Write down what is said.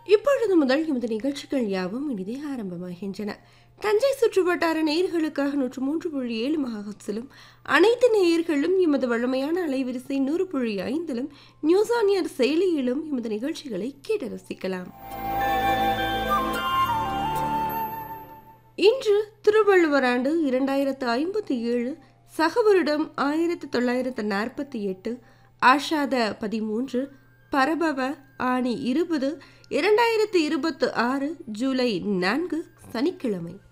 இப்பொழுது முதல் எமது நிகழ்ச்சிகள் யாவும் இனிதே ஆரம்பமாகின்றன தஞ்சை சுற்றுவட்டார நேயர்களுக்காக நூற்று மூன்று புள்ளி ஏழு மகாஹட்ஸிலும் அனைத்து நேயர்களும் எமது வழமையான அலைவரிசை நூறு புள்ளி ஐந்திலும் நியூஸ் ஆன் ஏர் செயலியிலும் எமது நிகழ்ச்சிகளை கேட்டு ரசிக்கலாம் இன்று திருவள்ளுவர் ஆண்டு இரண்டாயிரத்து ஐம்பத்தி ஏழு சகவருடம் ஆயிரத்தி தொள்ளாயிரத்து நாற்பத்தி எட்டு ஆஷாத பதிமூன்று பரபவ ஆணி இருபது இரண்டாயிரத்து இருபத்து ஆறு ஜூலை நான்கு சனிக்கிழமை